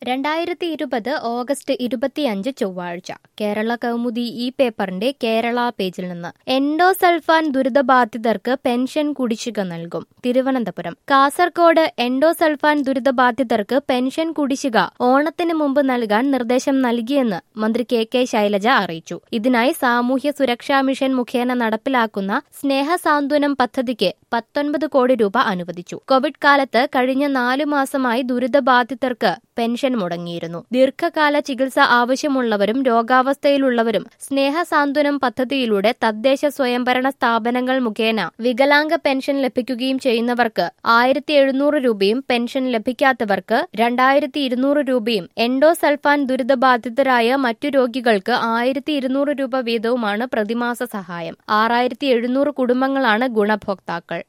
രണ്ടായിരത്തി ഇരുപത് ഓഗസ്റ്റ് ഇരുപത്തിയഞ്ച് ചൊവ്വാഴ്ച കേരള കൗമുദി ഈ പേപ്പറിന്റെ കേരള പേജിൽ നിന്ന് എൻഡോസൾഫാൻ ദുരിതബാധിതർക്ക് പെൻഷൻ കുടിശ്ശിക നൽകും തിരുവനന്തപുരം കാസർകോട് എൻഡോസൾഫാൻ ദുരിതബാധിതർക്ക് പെൻഷൻ കുടിശ്ശിക ഓണത്തിന് മുമ്പ് നൽകാൻ നിർദ്ദേശം നൽകിയെന്ന് മന്ത്രി കെ കെ ശൈലജ അറിയിച്ചു ഇതിനായി സാമൂഹ്യ സുരക്ഷാ മിഷൻ മുഖേന നടപ്പിലാക്കുന്ന സ്നേഹ സാന്ത്വനം പദ്ധതിക്ക് പത്തൊൻപത് കോടി രൂപ അനുവദിച്ചു കോവിഡ് കാലത്ത് കഴിഞ്ഞ നാലു മാസമായി ദുരിതബാധിതർക്ക് പെൻഷൻ മുടങ്ങിയിരുന്നു ദീർഘകാല ചികിത്സ ആവശ്യമുള്ളവരും രോഗാവസ്ഥയിലുള്ളവരും സ്നേഹ സാന്ത്വനം പദ്ധതിയിലൂടെ തദ്ദേശ സ്വയംഭരണ സ്ഥാപനങ്ങൾ മുഖേന വികലാംഗ പെൻഷൻ ലഭിക്കുകയും ചെയ്യുന്നവർക്ക് ആയിരത്തി എഴുന്നൂറ് രൂപയും പെൻഷൻ ലഭിക്കാത്തവർക്ക് രണ്ടായിരത്തി ഇരുന്നൂറ് രൂപയും എൻഡോസൾഫാൻ ദുരിതബാധിതരായ മറ്റു രോഗികൾക്ക് ആയിരത്തി ഇരുന്നൂറ് രൂപ വീതവുമാണ് പ്രതിമാസ സഹായം ആറായിരത്തി എഴുന്നൂറ് കുടുംബങ്ങളാണ് ഗുണഭോക്താക്കൾ